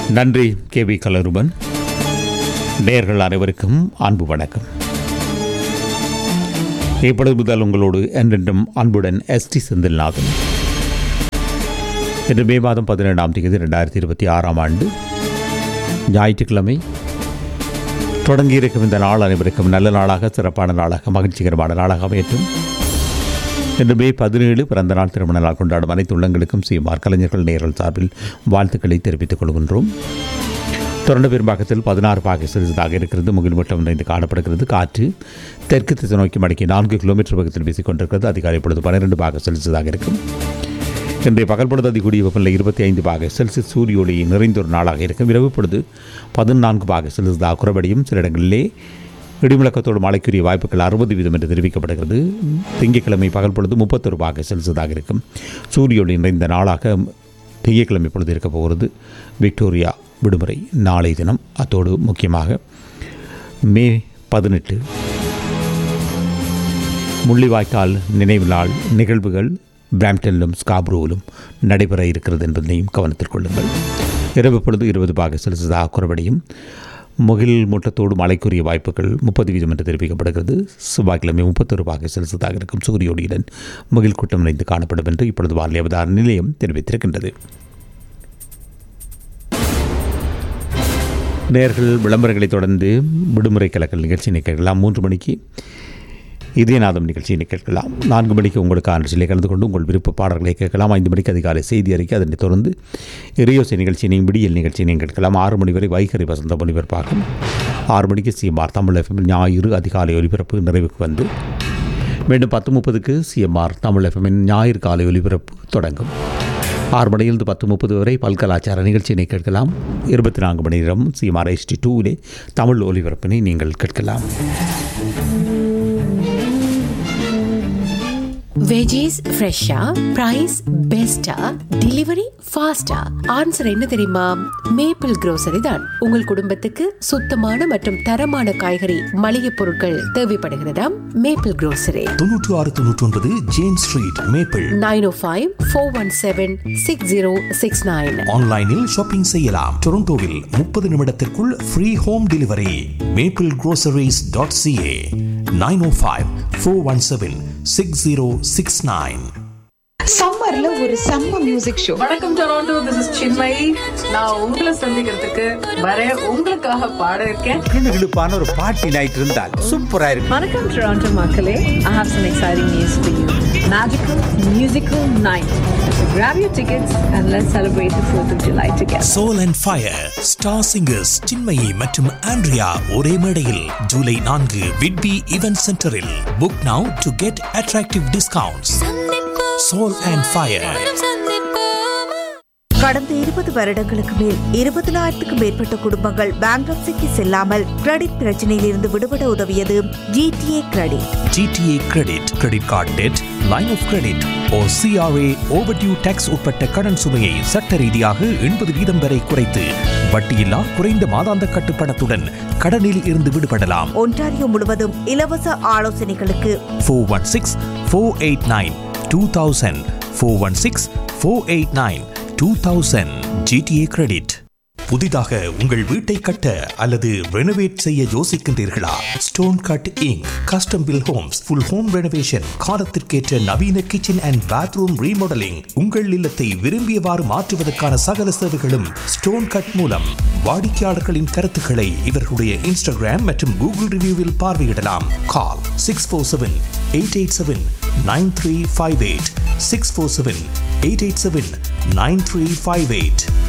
நன்றி K V கலருபன் நேர்கள் அனைவருக்கும் அன்பு வணக்கம் இப்பொழுது முதல் உங்களோடு என்றென்றும் அன்புடன் எஸ்டி செந்தில்நாதன் இன்று மே மாதம் பதினேழாம் தேதி ரெண்டாயிரத்தி இருபத்தி ஆறாம் ஆண்டு ஞாயிற்றுக்கிழமை தொடங்கியிருக்கும் இந்த நாள் அனைவருக்கும் நல்ல நாளாக சிறப்பான நாளாக மகிழ்ச்சிகரமான நாளாக அமையட்டும் இன்று மே பதினேழு பிறந்த நாள் திருமண நாள் கொண்டாடும் அனைத்து உள்ளங்களுக்கும் சீமார் கலைஞர்கள் நேரல் சார்பில் வாழ்த்துக்களை தெரிவித்துக் கொள்கின்றோம் தொடர்ந்து பெரும்பாக்கத்தில் பதினாறு பாகை செலுத்ததாக இருக்கிறது முகில் மட்டம் நிறைந்து காணப்படுகிறது காற்று தெற்கு திசை நோக்கி மடக்கி நான்கு கிலோமீட்டர் வேகத்தில் வீசிக் கொண்டிருக்கிறது அதிகாலை பொழுது பன்னிரெண்டு பாக செல்சியஸாக இருக்கும் இன்றைய பகல் பொழுது அதிகூடிய வெப்பநிலை இருபத்தி ஐந்து பாக செல்சியஸ் சூரிய ஒளி நிறைந்த ஒரு நாளாக இருக்கும் இரவு பொழுது பதினான்கு பாக செல்சியஸாக குறைபடியும் சில இடங்களிலே இடிமுழக்கத்தோடு மழைக்குரிய வாய்ப்புகள் அறுபது வீதம் என்று தெரிவிக்கப்படுகிறது திங்கட்கிழமை பகல் பொழுது முப்பத்தொரு பாக செல்சியஸாக இருக்கும் சூரிய ஒளி நிறைந்த நாளாக திங்கட்கிழமை பொழுது இருக்க போகிறது விக்டோரியா விடுமுறை நாளை தினம் அத்தோடு முக்கியமாக மே பதினெட்டு முள்ளிவாய்க்கால் நினைவு நாள் நிகழ்வுகள் பிராம்டனிலும் ஸ்காப்ரோவிலும் நடைபெற இருக்கிறது என்பதையும் கவனத்தில் கொள்ளுங்கள் இரவு பொழுது இருபது பாக செல்சியஸாக குறைவடையும் முகில் மூட்டத்தோடு மழைக்குரிய வாய்ப்புகள் முப்பது வீதம் என்று தெரிவிக்கப்படுகிறது செவ்வாய்க்கிழமை முப்பத்தொரு பாக செல்சியஸாக இருக்கும் சூரிய ஒளியுடன் முகில் கூட்டம் நிறைந்து காணப்படும் என்று இப்பொழுது வானிலை அவதார நிலையம் தெரிவித்திருக்கின்றது நேர்கள் விளம்பரங்களை தொடர்ந்து விடுமுறை கலக்கல் நிகழ்ச்சியினை கேட்கலாம் மூன்று மணிக்கு இதயநாதம் நிகழ்ச்சியினை கேட்கலாம் நான்கு மணிக்கு உங்களுக்கான நிகழ்ச்சியில் கலந்து கொண்டு உங்கள் விருப்ப பாடல்களை கேட்கலாம் ஐந்து மணிக்கு அதிகாலை செய்தி அறிக்கை அதனைத் தொடர்ந்து இறையோசை நிகழ்ச்சியினையும் விடியல் நிகழ்ச்சியினையும் கேட்கலாம் ஆறு மணி வரை வைகரை வசந்த ஒலிபரப்பாகும் ஆறு மணிக்கு சிஎம்ஆர் தமிழ் எஃப்எம் ஞாயிறு அதிகாலை ஒலிபரப்பு நிறைவுக்கு வந்து மீண்டும் பத்து முப்பதுக்கு சிஎம்ஆர் தமிழ் எஃப்எம்மின் ஞாயிறு காலை ஒலிபரப்பு தொடங்கும் ஆறு மணியிலிருந்து பத்து முப்பது வரை பல்கலாச்சார நிகழ்ச்சியினை கேட்கலாம் இருபத்தி நான்கு மணி நேரம் சிஎம்ஆர் எஸ்டி டூவிலே தமிழ் ஒலிபரப்பினை நீங்கள் கேட்கலாம் வெஜிஸ் ஃப்ரெஷ்ஷா பிரைஸ் பெஸ்டா டெலிவரி ஃபாஸ்டா ஆன்சர் என்ன தெரியுமா மேப்பிள் grocery தான் உங்கள் குடும்பத்துக்கு சுத்தமான மற்றும் தரமான காய்கறி மளிகை பொருட்கள் தேவைப்படுகிறதாம் மேப்பிள் grocery தொன்னூற்று ஆறு தொன்னூற்றி ஒன்பது James street maple nine O five four one seven six zero six nine ஆன்லைனில் ஷாப்பிங் செய்யலாம் டொரண்டோவில் முப்பது நிமிடத்திற்குள் free home delivery maple groceries dot CA nine O five four one seven six zero six nine சம்மர்ல ஒரு செம்ம music show வணக்கம் Toronto this is Chinmayi நான் உங்களை சந்திக்கிறதுக்கு வர உங்களுக்காக பாட இருக்கேன் கிளுகிழுப்பான ஒரு பார்ட்டி நைட் இருந்தால் சூப்பராக இருக்கும் வணக்கம் டொராண்டோ மக்களே I have some exciting news for you magical musical night Grab your tickets and let's celebrate the 4th of July together. Soul and fire star singers Chinmayi மற்றும் ஆண்ட்ரியா ஒரே மேடையில் ஜூலை நான்கு Whitby event சென்டரில் book now to get attractive discounts soul and fire கடந்த இருபது வருடங்களுக்கு மேல் இருபதினாயிரத்துக்கும் மேற்பட்ட குடும்பங்கள் பேங்க்ரப்சிக்கு செல்லாமல் கிரெடிட் பிரச்சனையிலிருந்து விடுபட உதவியது GTA credit GTA credit credit card debt line of credit ஓ சிஆர்ஏ ஓவர்டியூ டேக்ஸ் உட்பட்ட கடன் சுமையை சட்ட ரீதியாக எண்பது வீதம் வரை குறைத்து வட்டியில்லா குறைந்த மாதாந்த கட்டுப்பணத்துடன் கடனில் இருந்து விடுபடலாம் ஒன்டாரியோ முழுவதும் இலவச ஆலோசனைகளுக்கு four one six four eight nine two thousand four one six four eight nine two thousand GTA credit புதிதாக உங்கள் வீட்டை கட்ட அல்லது ரெனோவேட் செய்ய யோசிக்கின்றீர்களா stone cut inc custom build homes full home renovation காலத்திற்கேற்ற நவீன கிச்சன் அண்ட் பாத்ரூம் ரீமாடலிங் உங்கள் இல்லத்தை விரும்பியவாறு மாற்றுவதற்கான சகல சேவைகளும் ஸ்டோன் கட் மூலம் வாடிக்கையாளர்களின் கருத்துக்களை இவர்களுடைய இன்ஸ்டாகிராம் மற்றும் கூகுள் ரிவ்யூவில் பார்வையிடலாம் call six four seven eight eight seven nine three five eight six four seven eight eight seven nine three five eight